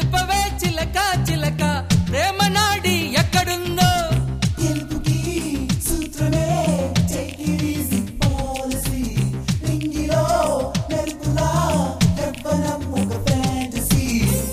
తెలుపవే చిలక చిలక ప్రేమ నాడి ఎక్కడుందో గెలుపుకి సూత్రమే take it easy policy నింగిలో మెరుపులా యవ్వనం ఒక fantasy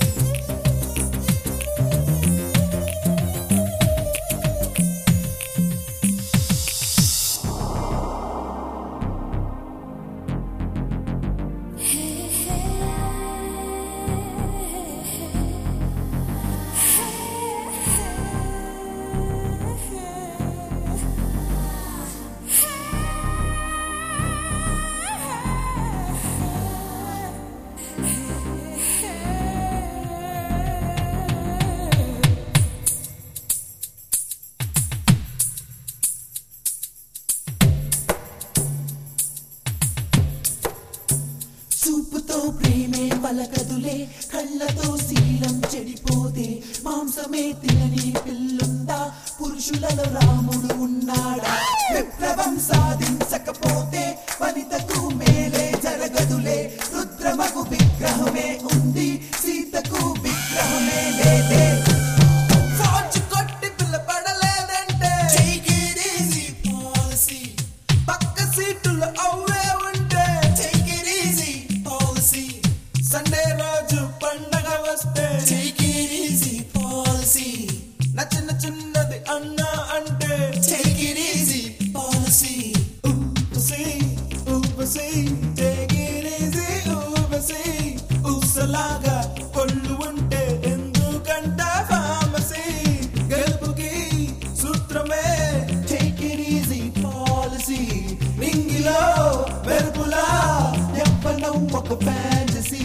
చూపుతో ప్రేమే పలకదులే కళ్ళతో శీలం చెడిపోతే మాంసమే తినని పిల్లుందా పురుషులలో రాముడు ఉన్నాడా విప్లవం సాధించకపోతే వనితకు మేలే జరగదులే రుద్రమకు విగ్రహమే ఉంది సీతకు విగ్రహమే లేదే ఫార్చు కొట్టి పిల్లపడలేదంటే Take it easy policy. పక్క సీటులు అవే ఉంటే Take it easy policy. Sunday రోజు పండగ వస్తే Take it easy policy. నచ్చిన చిన్నది అన్నా అంటే Take it easy policy. ఊపసి, ఊపసి, take it easy, ఊపసి. ఊసలాగా కొళ్ళు ఉంటే ఎందుకంట ఫామసీ గెలుపుకి సూత్రమే టేక్ ఇట్ ఈజీ పాలసీ నింగిలో వెలుపులా యవ్వనం ఒక ఫ్యాంటసీ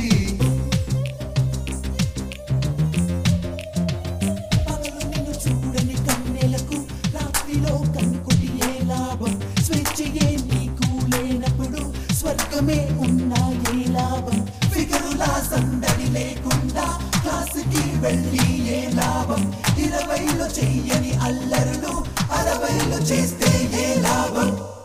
పగలు నిన్ను చూడని కన్నెలకు రాత్రిలో కన్నుకొట్టి ఏ లాభం స్వేచ్ఛయే నీకు లేనప్పుడు స్వర్గమే ఉన్నా ఏ లాభం ఫిగరులా సందడి లేకుండా క్లాసుకి వెళ్ళి ఏ లాభం ఇరవైలో చెయ్యని అల్లరులు అరవైలో చేస్తే ఏ లాభం